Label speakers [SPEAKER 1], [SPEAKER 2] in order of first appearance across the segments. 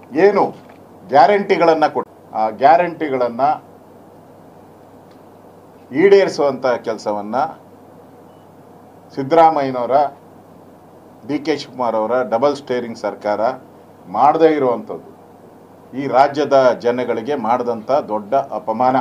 [SPEAKER 1] ಏನು ಗ್ಯಾರಂಟಿಗಳನ್ನು ಕೊಟ್ಟು ಆ ಗ್ಯಾರಂಟಿಗಳನ್ನು ಈಡೇರಿಸುವಂಥ ಕೆಲಸವನ್ನು ಸಿದ್ದರಾಮಯ್ಯನವರ ಡಿ ಕೆ ಶಿವಕುಮಾರ್ ಅವರ ಡಬಲ್ ಸ್ಟೇರಿಂಗ್ ಸರ್ಕಾರ ಮಾಡದೇ ಇರುವಂಥದ್ದು ಈ ರಾಜ್ಯದ ಜನಗಳಿಗೆ ಮಾಡಿದಂಥ ದೊಡ್ಡ ಅಪಮಾನ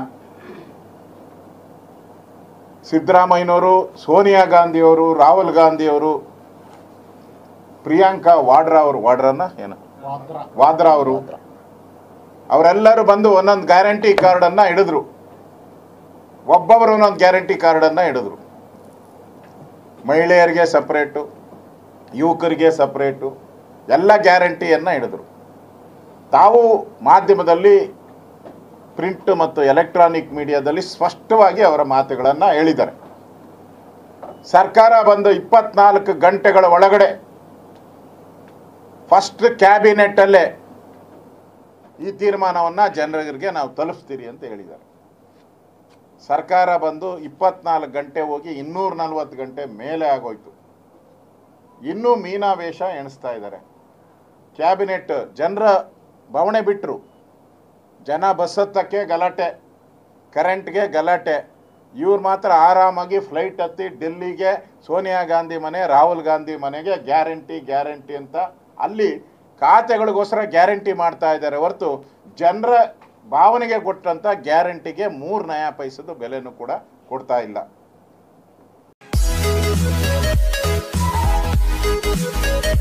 [SPEAKER 1] ಸಿದ್ದರಾಮಯ್ಯನವರು ಸೋನಿಯಾ ಗಾಂಧಿಯವರು ರಾಹುಲ್ ಗಾಂಧಿಯವರು ಪ್ರಿಯಾಂಕಾ ವಾಡ್ರಾ ಅವರು ವಾಡ್ರನ್ನ ಏನು ವಾದ್ರಾ ಅವರು ಅವರೆಲ್ಲರೂ ಬಂದು ಒಂದೊಂದು ಗ್ಯಾರಂಟಿ ಕಾರ್ಡನ್ನ ಹಿಡಿದ್ರು ಒಬ್ಬೊಬ್ಬರು ಒಂದೊಂದು ಗ್ಯಾರಂಟಿ ಕಾರ್ಡನ್ನ ಹಿಡಿದ್ರು ಮಹಿಳೆಯರಿಗೆ ಸಪ್ರೇಟು ಯುವಕರಿಗೆ ಸಪ್ರೇಟು ಎಲ್ಲ ಗ್ಯಾರಂಟಿಯನ್ನು ಹಿಡಿದ್ರು ತಾವು ಮಾಧ್ಯಮದಲ್ಲಿ ಪ್ರಿಂಟ್ ಮತ್ತು ಎಲೆಕ್ಟ್ರಾನಿಕ್ ಮೀಡಿಯಾದಲ್ಲಿ ಸ್ಪಷ್ಟವಾಗಿ ಅವರ ಮಾತುಗಳನ್ನು ಹೇಳಿದ್ದಾರೆ ಸರ್ಕಾರ ಬಂದು ಇಪ್ಪತ್ನಾಲ್ಕು ಗಂಟೆಗಳ ಒಳಗಡೆ ಫಸ್ಟ್ ಕ್ಯಾಬಿನೆಟ್ಟಲ್ಲೇ ಈ ತೀರ್ಮಾನವನ್ನು ಜನರಿಗೆ ನಾವು ತಲುಪಿಸ್ತೀರಿ ಅಂತ ಹೇಳಿದ್ದಾರೆ ಸರ್ಕಾರ ಬಂದು ಇಪ್ಪತ್ನಾಲ್ಕು ಗಂಟೆ ಹೋಗಿ ಇನ್ನೂರ ನಲ್ವತ್ತು ಗಂಟೆ ಮೇಲೆ ಆಗೋಯ್ತು ಇನ್ನೂ ಮೀನಾವೇಶ ಎಣಿಸ್ತಾ ಇದ್ದಾರೆ ಕ್ಯಾಬಿನೆಟ್ ಜನರ ಬವಣೆ ಬಿಟ್ಟರು ಜನ ಬಸ್ ಹತ್ತಕ್ಕೆ ಗಲಾಟೆ ಕರೆಂಟ್ಗೆ ಗಲಾಟೆ ಇವ್ರು ಮಾತ್ರ ಆರಾಮಾಗಿ ಫ್ಲೈಟ್ ಹತ್ತಿ ಡೆಲ್ಲಿಗೆ ಸೋನಿಯಾ ಗಾಂಧಿ ಮನೆ ರಾಹುಲ್ ಗಾಂಧಿ ಮನೆಗೆ ಗ್ಯಾರಂಟಿ ಗ್ಯಾರಂಟಿ ಅಂತ ಅಲ್ಲಿ ಖಾತೆಗಳಿಗೋಸ್ಕರ ಗ್ಯಾರಂಟಿ ಮಾಡ್ತಾ ಇದ್ದಾರೆ ಹೊರತು ಜನರ ಭಾವನೆಗೆ ಕೊಟ್ಟಂಥ ಗ್ಯಾರಂಟಿಗೆ ಮೂರು ನಯಾ ಪೈಸದ ಬೆಲೆನೂ ಕೂಡ ಕೊಡ್ತಾ ಇಲ್ಲ
[SPEAKER 2] Thank you.